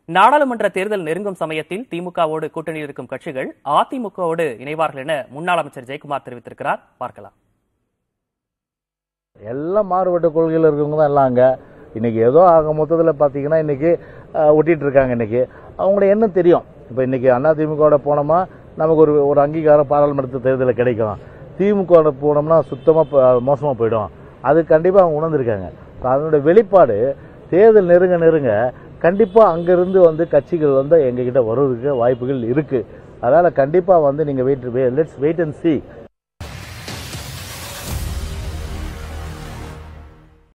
நாடாளுமன்ற தேர்தல் நெருங்கும் சமயத்தில் திமுகவோடு கூட்டணியில் இருக்கும் கட்சிகள் அதிமுகவோடு இணைவார்கள் என முன்னாள் அமைச்சர் ஜெயக்குமார் தெரிவித்திருக்கிறார் பார்க்கலாம் எல்லாம் மாறுபட்ட கொள்கையில் இருக்கவங்க தான் எல்லாம் அங்கே இன்னைக்கு ஏதோ ஆக மொத்தத்தில் பார்த்தீங்கன்னா இன்னைக்கு அஹ், ஒட்டிட்டு இருக்காங்க இன்னைக்கு அவங்கள என்ன தெரியும் இப்போ இன்னைக்கு அதிமுகவோட போனோமா நமக்கு ஒரு ஒரு அங்கீகாரம் பாராளுமன்ற தேர்தலில் கிடைக்கும் திமுக போனோம்னா சுத்தமாக மோசமாக போயிடும் அது கண்டிப்பாக அவங்க உணர்ந்திருக்காங்க So, அதனுடைய வெளிப்பாடு தேர்தல் நெருங்க நெருங்க கண்டிப்பாக அங்கிருந்து வந்து கட்சிகள் வந்து எங்ககிட்ட வருவதற்கு வாய்ப்புகள் இருக்கு அதனால கண்டிப்பாக வந்து நீங்கள் wait let's wait and see